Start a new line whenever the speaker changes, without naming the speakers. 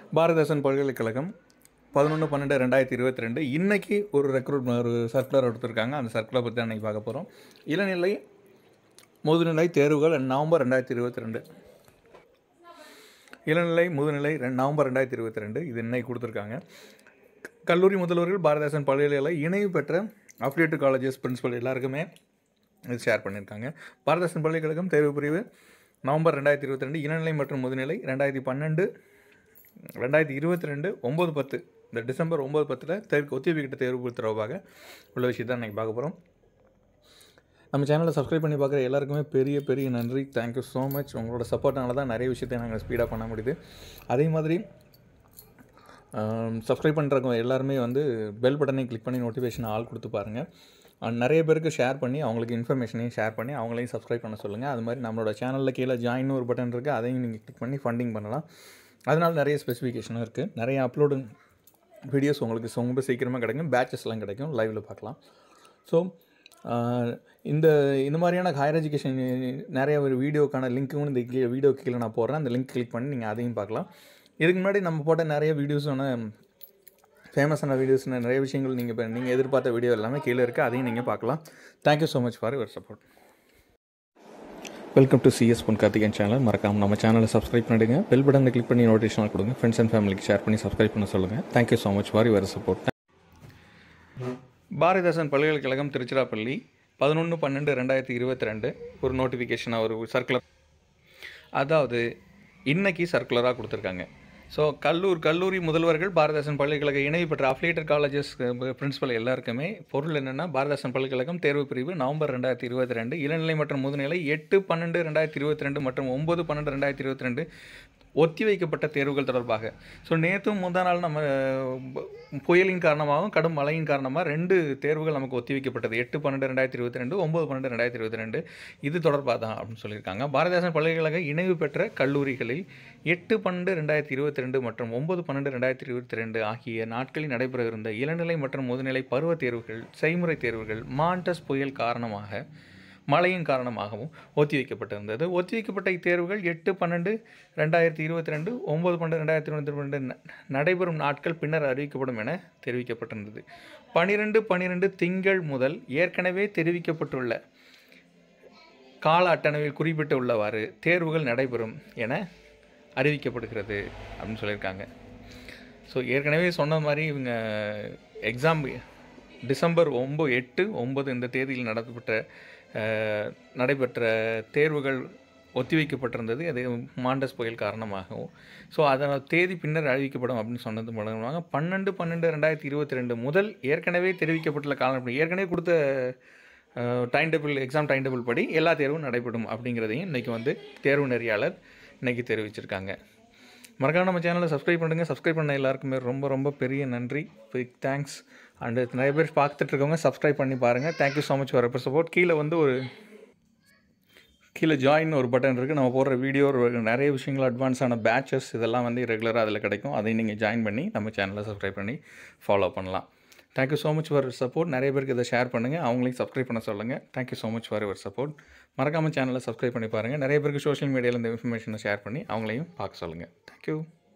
பாரதிதாசன் பல்கலைக்கழகம் பதினொன்று பன்னெண்டு ரெண்டாயிரத்தி இருபத்தி ரெண்டு இன்றைக்கி ஒரு ரெக்ரூட் ஒரு சர்க்குலர் எடுத்திருக்காங்க அந்த சர்க்குலர் பற்றி தான் இன்றைக்கி பார்க்க போகிறோம் இளநிலை முதுநிலை தேர்வுகள் நவம்பர் ரெண்டாயிரத்தி இருபத்தி ரெண்டு இளநிலை முதுநிலை ரெண்டு நவம்பர் ரெண்டாயிரத்தி இருபத்தி ரெண்டு இது இன்னைக்கு கொடுத்துருக்காங்க கல்லூரி முதல்வர்கள் பாரதிதாசன் பல்கலைக்கழக இணைவு பெற்ற அஃபிலியேட் காலேஜஸ் பிரின்சிபல் எல்லாருக்குமே இது ஷேர் பண்ணியிருக்காங்க பாரதிதாசன் பல்கலைக்கழகம் தேர்வு பிரிவு நவம்பர் ரெண்டாயிரத்தி இருபத்தி ரெண்டு இளநிலை மற்றும் முதுநிலை ரெண்டாயிரத்தி பன்னெண்டு ரெண்டாயிரத்தி இருபத்தி ரெண்டு ஒம்பது பத்து இந்த டிசம்பர் ஒம்பது பத்தில் தேர்வு ஒத்திவைக்கிட்ட தேர்வு தொடர்பாக உள்ள விஷயத்தை தான் இன்றைக்கி பார்க்க போகிறோம் நம்ம சேனலை சப்ஸ்கிரைப் பண்ணி பார்க்குற எல்லாருக்குமே பெரிய பெரிய நன்றி தேங்க்யூ ஸோ மச் உங்களோட சப்போர்ட்னால தான் நிறைய விஷயத்தை நாங்கள் ஸ்பீடாக பண்ண முடியுது அதே மாதிரி சப்ஸ்கிரைப் பண்ணுறவங்க எல்லாருமே வந்து பெல் பட்டனை கிளிக் பண்ணி நோட்டிஃபிகேஷன் ஆள் கொடுத்து பாருங்கள் அண்ட் நிறைய பேருக்கு ஷேர் பண்ணி அவங்களுக்கு இன்ஃபர்மேஷனையும் ஷேர் பண்ணி அவங்களையும் சப்ஸ்கிரைப் பண்ண சொல்லுங்கள் அது மாதிரி நம்மளோட சேனலில் கீழே ஜாயின் ஒரு பட்டன் இருக்குது அதையும் நீங்கள் கிளிக் பண்ணி ஃபண்டிங் பண்ணலாம் அதனால் நிறைய ஸ்பெசிஃபிகேஷனும் இருக்குது நிறைய அப்லோடு வீடியோஸ் உங்களுக்கு ரொம்ப சீக்கிரமாக கிடைக்கும் பேட்சஸ்லாம் கிடைக்கும் லைவில் பார்க்கலாம் ஸோ இந்த இந்த மாதிரியான ஹையர் எஜுகேஷன் நிறைய ஒரு வீடியோக்கான லிங்க்கும் இந்த கீழே வீடியோ கீழே நான் போடுறேன் அந்த லிங்க் கிளிக் பண்ணி நீங்கள் அதையும் பார்க்கலாம் இதுக்கு முன்னாடி நம்ம போட்ட நிறைய வீடியோஸான ஃபேமஸான வீடியோஸ் நிறைய விஷயங்கள் நீங்கள் இப்போ நீங்கள் எதிர்பார்த்த வீடியோ எல்லாமே கீழே இருக்குது அதையும் நீங்கள் பார்க்கலாம் thank you so much for your support welcome to C S Pon Karthikan channel மறக்காமல் நம்ம சேனலை சப்ஸ்கிரைப் பண்ணிடுங்க பெல் பட்டனை கிளிக் பண்ணி நோட்டிஃபிகேஷன் கொடுங்க ஃப்ரெண்ட்ஸ் அண்ட் ஃபேமிலிக்கு ஷேர் பண்ணி சப்ஸ்கிரைப் பண்ண சொல்லுங்கள் thank you so much for your support Bharathidasan பல்கலைக்கழகம் திருச்சிராப்பள்ளி பதினொன்று பன்னெண்டு ரெண்டாயிரத்தி இருபத்தி ரெண்டு ஒரு நோட்டிஃபிகேஷனாக ஒரு சர்க்குலர் அதாவது இன்னைக்கு சர்க்குலராக கொடுத்துருக்காங்க ஸோ கல்லூர் கல்லூரி முதல்வர்கள் பாரதாசன் பல்கலைக்கழக இணைவு பெற்ற அஃபிலியேட்டட் காலேஜஸ் பிரின்சிபல் எல்லாருக்குமே பொருள் என்னென்னா பாரதாசன் பல்கலைக்கழகம் தேர்வு பிரிவு நவம்பர் ரெண்டாயிரத்தி இருபத்தி ரெண்டு இளநிலை மற்றும் முதுநிலை எட்டு பன்னெண்டு ரெண்டாயிரத்தி இருபத்தி ரெண்டு மற்றும் ஒம்பது பன்னெண்டு ரெண்டாயிரத்தி இருபத்தி ரெண்டு ஒத்திவைக்கப்பட்ட தேர்வுகள் தொடர்பாக ஸோ நேற்றும் முந்தா நாள் நம்ம புயலின் காரணமாகவும் கடும் மழையின் காரணமாக ரெண்டு தேர்வுகள் நமக்கு ஒத்திவைக்கப்பட்டது எட்டு பன்னெண்டு ரெண்டாயிரத்தி இருபத்தி ரெண்டு ஒம்பது பன்னெண்டு ரெண்டாயிரத்தி இருபத்தி ரெண்டு இது தொடர்பாக தான் அப்படின்னு சொல்லியிருக்காங்க பாரதிதாசன் பல்கலைக்கழக இணைவு பெற்ற கல்லூரிகளில் எட்டு பன்னெண்டு ரெண்டாயிரத்தி இருபத்தி ரெண்டு மற்றும் ஒம்பது பன்னெண்டு ரெண்டாயிரத்தி இருபத்தி ரெண்டு ஆகிய நாட்களில் நடைபெறவிருந்த இளநிலை மற்றும் முதுநிலை பருவத் தேர்வுகள் செய்முறை தேர்வுகள் மாண்டஸ் புயல் காரணமாக மழையின் காரணமாகவும் ஒத்திவைக்கப்பட்டிருந்தது ஒத்திவைக்கப்பட்ட இத்தேர்வுகள் எட்டு பன்னெண்டு ரெண்டாயிரத்தி இருபத்தி ரெண்டு ஒம்பது பன்னெண்டு ரெண்டாயிரத்தி இருபத்தி ரெண்டு நடைபெறும் நாட்கள் பின்னர் அறிவிக்கப்படும் என தெரிவிக்கப்பட்டிருந்தது பனிரெண்டு பன்னிரெண்டு திங்கள் முதல் ஏற்கனவே தெரிவிக்கப்பட்டுள்ள கால அட்டவணையில் குறிப்பிட்டுள்ளவாறு தேர்வுகள் நடைபெறும் என அறிவிக்கப்படுகிறது அப்படின்னு சொல்லியிருக்காங்க ஸோ ஏற்கனவே சொன்ன மாதிரி இவங்க எக்ஸாம் டிசம்பர் ஒம்பது எட்டு ஒம்பது இந்த தேதியில் நடத்தப்பட்ட நடைபெற்ற தேர்வுகள் ஒத்திவைக்கப்பட்டிருந்தது அது மாண்டஸ் புயல் காரணமாகவும் ஸோ அதனால் தேதி பின்னர் அறிவிக்கப்படும் அப்படின்னு சொன்னது மூலமாக பன்னெண்டு பன்னெண்டு ரெண்டாயிரத்தி இருபத்தி ரெண்டு முதல் ஏற்கனவே தெரிவிக்கப்பட்டுள்ள காலம் ஏற்கனவே கொடுத்த time table exam time table படி எல்லா தேர்வும் நடைபெறும் அப்படிங்கிறதையும் இன்றைக்கி வந்து தேர்வு நெறியாளர் இன்றைக்கி தெரிவிச்சிருக்காங்க மறக்காம நம்ம சேனலை சப்ஸ்கிரைப் பண்ணுங்கள் சப்ஸ்கிரைப் பண்ண எல்லாருக்குமே ரொம்ப ரொம்ப பெரிய நன்றி பிக் தேங்க்ஸ் அண்டு நிறைய பேர் பார்த்துட்டு இருக்கவங்க சப்ஸ்கிரைப் பண்ணி பாருங்கள் thank you so much for support கீழே வந்து ஒரு கீழே ஜாயின் ஒரு பட்டன் இருக்குது நம்ம போடுற வீடியோ நிறைய விஷயங்கள் அட்வான்ஸான பேட்சஸ் இதெல்லாம் வந்து ரெகுலராக அதில் கிடைக்கும் அதையும் நீங்கள் ஜாயின் பண்ணி நம்ம சேனலை சப்ஸ்கிரைப் பண்ணி ஃபாலோ பண்ணலாம் thank you so much for support நிறைய பேருக்கு இதை ஷேர் பண்ணுங்கள் அவங்களையும் சப்ஸ்கிரைப் பண்ண சொல்லுங்கள் thank you so much for your support மறக்காமல் சேனலை சப்ஸ்கிரைப் பண்ணி பாருங்கள் நிறைய பேருக்கு சோஷியல் மீடியாவில் இந்த இன்ஃபர்மேஷனை ஷேர் பண்ணி அவங்களையும் பார்க்க சொல்லுங்கள் தேங்க்யூ